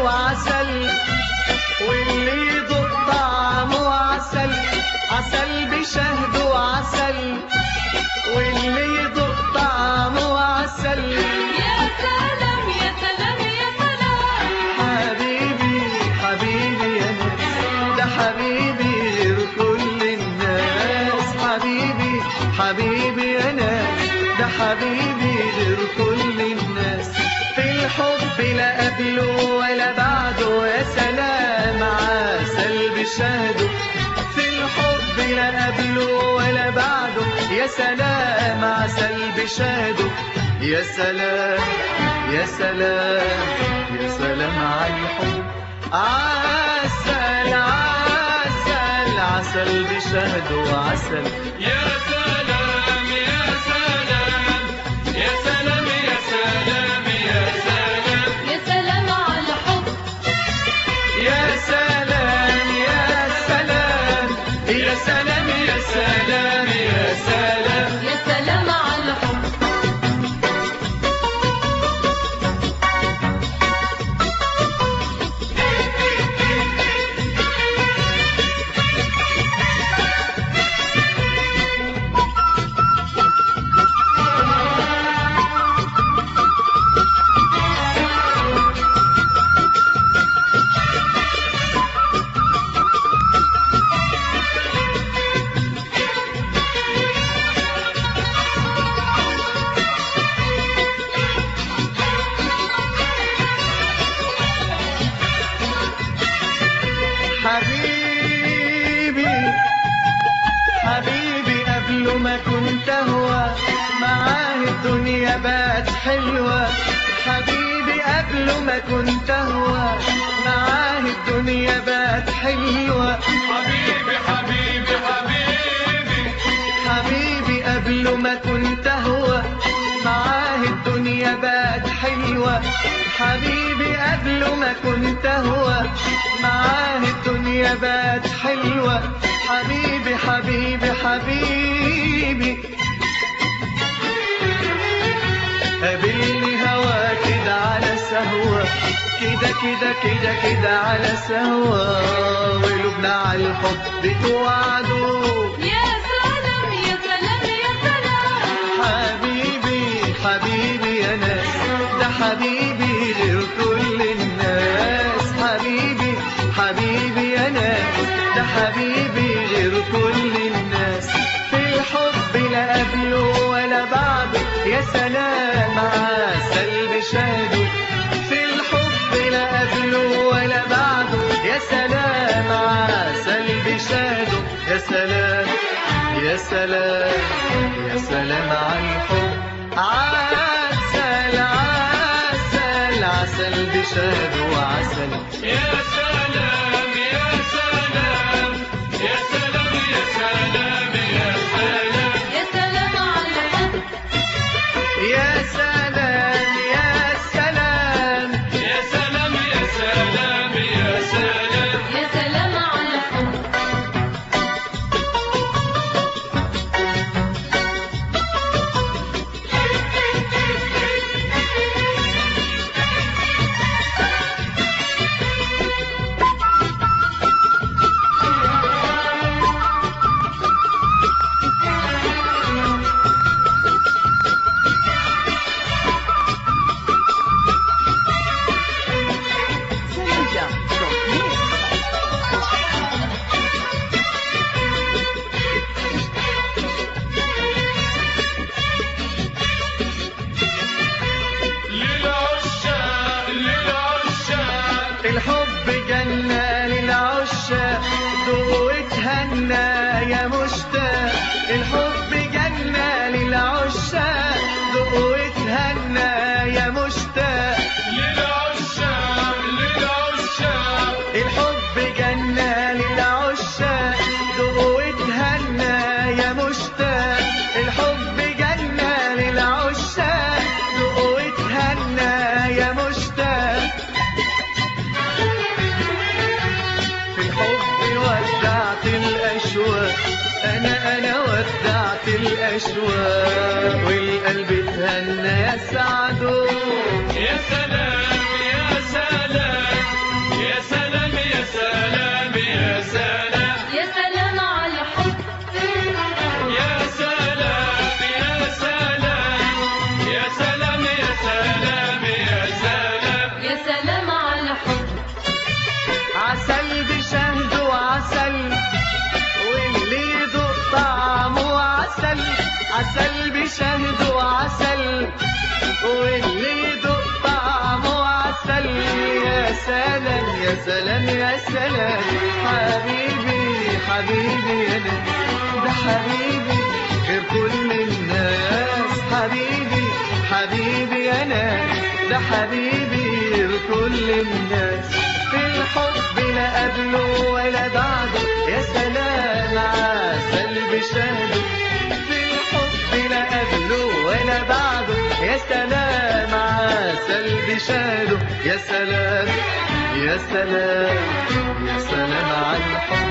عسل واللي يذوق طعمه عسل عسل بشهد وعسل واللي يذوق طعمه عسل يا سلام يا سلام يا سلام حبيبي حبيبي يا ناس ده حبيبي غير كل الناس حبيبي حبيبي يا ناس ده حبيبي غير كل الناس في الحب لا قبله ولا بعده يا سلام عسل بشهده في الحب لا قبله ولا بعده يا سلام عسل بشهده يا سلام يا سلام يا سلام على الحب عسل عسل عسل بشهده عسل يا سلام يا سلام يا سلام يا سلام يا سلام يا سلام على الحب يا سلام يا سلام يا سلام يا سلام يا سلام يا سلام على الحب حبيبي حبيبي قبل ما كنت هو معاه الدنيا بقت حلوة حبيبي قبل ما كنت هو معاه الدنيا بقت حلوة حبيبي حبيبي حبيبي حبيبي قبل ما كنت هو معاه الدنيا بقت حلوة حبيبي قبل ما كنت هو معاه الدنيا بقت حلوة حبيبي حبيبي حبيبي قابلني هوا كده على سهوة كده كده كده كده على سهوة وقلوبنا على الحب توعدوا يا سلام يا سلام يا سلام حبيبي حبيبي يا ناس ده حبيبي غير كل الناس حبيبي حبيبي يا ناس ده حبيبي غير كل الناس في الحب لا قبله ولا بعده يا سلام عسل بشهده في الحب لا قبله ولا بعده يا سلام عسل بشهده يا سلام يا سلام يا سلام على الحب عسل عسل عسل بشهد وعسل يا سلام يا سلام يا سلام يا سلام يا سلام يا سلام على الحب يا سلام يا سلام يا سلام يا سلام يا سلام يا سلام على الحب للعشاق للعشاق الحب جنة للعشاق دوتهنى يا مشتاق الحب جنة للعشاق دوتهنى يا مشتاق للعشاق للعشاق الحب جنة للعشاق دوتهنى يا مشتاق الحب جنة للعشاق دوتهنى يا مشتاق في الحب ودعت الأشواق أنا أنا ودعت الأشواق والقلب اتهنى يا سعدو يا سلام يا سلام واللي يدوق طعمه عسل يا سلام يا سلام يا سلام حبيبي حبيبي انا ده حبيبي غير كل الناس حبيبي حبيبي انا ده حبيبي غير كل الناس في الحب لا قبله ولا بعده يا سلام عسل بشهده في الحب لا قبله ولا بعده يا سلام عسل بشهده يا سلام يا سلام يا سلام على الحب